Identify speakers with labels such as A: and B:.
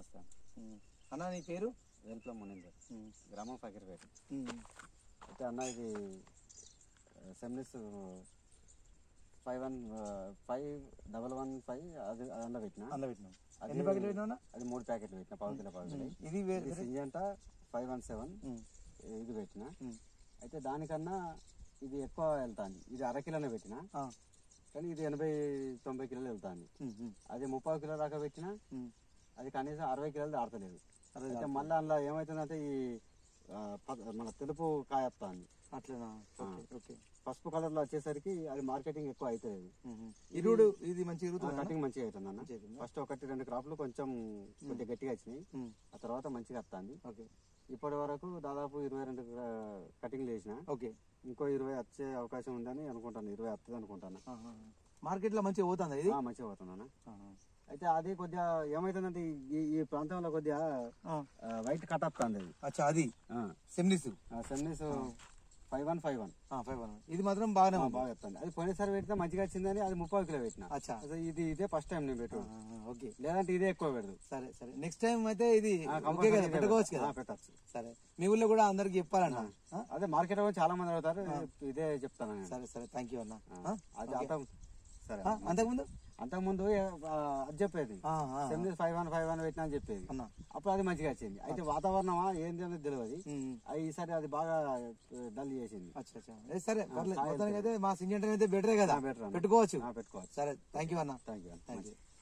A: నమస్తే
B: ఉమ్. అన్న నీ పేరు
A: వెల్ప్ల మునిందర్
B: ఉమ్.
A: గ్రామం ఫకీర్పేట
B: ఉమ్.
A: అయితే అన్న ఇది Seminis five one five double one five అది అది అందులో పెట్టిన
B: అందులో పెట్టినావు
A: అది-
B: ఎన్ని ప్యాకెట్లు పెట్టినావు
A: అది మూడు ప్యాకెట్లు పెట్టిన పావు కిలో పావు కిలో
B: ఇది వేరే
A: సింజంట ఫైవ్ వన్ సెవెన్
B: ఉమ్.
A: ఇది పెట్టిన
B: ఉమ్.
A: అయితే దానికన్నా ఇది ఎక్కువ వెళ్తాంది ఇది అర కిలోనే పెట్టిన
B: ఆ.
A: కానీ ఇది ఎనభై తొంభై కిలోలు వెళ్తాంది
B: ఉమ్. ఉమ్.
A: అది ముప్పై కిలో దాకా పెట్టిన
B: ఉమ్.
A: అది కనీసం అరవై కిలోలు దాడతలేదు
B: అరవై
A: అయితే మళ్ళీ అందులో ఏమవుతుందంటే ఈ ఆ, ప- మన తెలుపు కాయ వస్తుంది
B: అట్లనా ఓకే ఓకే
A: పసుపు కలర్ లో వచ్చేసరికి అది మార్కెటింగ్ ఎక్కువ అవుతలేదు
B: ఉమ్. ఉమ్. ఇరుడు ఇది మంచి ఇరుగుతుంది
A: కటింగ్ మంచిగా అవుతుంది అన్న
B: మంచిగా అవుతుందా?
A: ఫస్ట్ ఒకటి రెండు క్రాప్లు కొంచెం కొద్దిగా గట్టిగా వచ్చినాయి
B: ఉమ్.
A: ఆ తర్వాత మంచిగా వస్తుంది
B: ఓకే
A: ఇప్పటి వరకు దాదాపు ఇరవై రెండు కటింగ్ వేసిన
B: ఓకే
A: ఇంకో ఇరవై వచ్చే అవకాశం ఉందని అనుకుంటాను ఇరవై వస్తుంది అనుకుంటాను
B: ఆహా. మార్కెట్లో మంచిగా పోతుందా ఇది
A: ఆ, మంచిగా పోతున్నాను
B: ఆహా.
A: అయితే అది కొద్దిగా ఏమైతుందంటే ఈ ఈ ప్రాంతంలో కొద్దిగా
B: ఆ.
A: వైట్ కట్ వస్తుంది అది
B: అచ్చా అది
A: ఆ.
B: Seminis
A: Seminis five one five one
B: five one ఇది మాత్రం బాగానే ఉంది
A: బాగా చెప్తాను అది పోయినసారి పెడితే మంచిగా వచ్చిందని అది ముప్పై కిలో పెట్టిన
B: అచ్చా
A: అసలు ఇది ఇదే ఫస్ట్ టైం నేను పెట్టు
B: ఆహా. ఓకే
A: లేదంటే ఇదే ఎక్కువ పెడదు
B: సరే సరే నెక్స్ట్ టైం అయితే ఇది
A: ఆ,
B: ఓకే
A: compulsory
B: కదా
A: ఇదే
B: పెట్టుకోవచ్చు
A: పెడతా.
B: కదా
A: ఆ, పెట్టచ్చు
B: సరే మీ ఊళ్ళో కూడా అందరికి చెప్పాలన్న ఆ?
A: అదే మార్కెట్ లో చాలా మంది అడుగుతారు ఇదే చెప్తాను నేను.
B: సరే సరే థ్యాంక్ యూ అన్న
A: ఆ, అది అంత సరే
B: ఆ, అంతకుముందు
A: అంతకుముందు ఆ, అది చెప్పేది
B: ఆ, ఆ,
A: seven five one five one పెట్టినా అని చెప్పేది
B: అన్న
A: అప్పుడు అది మంచిగా వచ్చింది అయితే వాతావరణమా ఏంది అనేది తెలియదు
B: ఉమ్.
A: అది ఈసారి అది బాగా డల్ చేసింది
B: అచ్చా అచ్చా ఏ, సరే పర్లేదు
A: సాయం
B: మొత్తానికి అయితే మా సింజెంటర్ అయితే బెటరే కదా
A: ఆ, better అన్న.
B: పెట్టుకోవచ్చు
A: ఆ, పెట్టుకోవచ్చు
B: సరే థ్యాంక్ యూ అన్న
A: థ్యాంక్ యూ
B: థ్యాంక్ యూ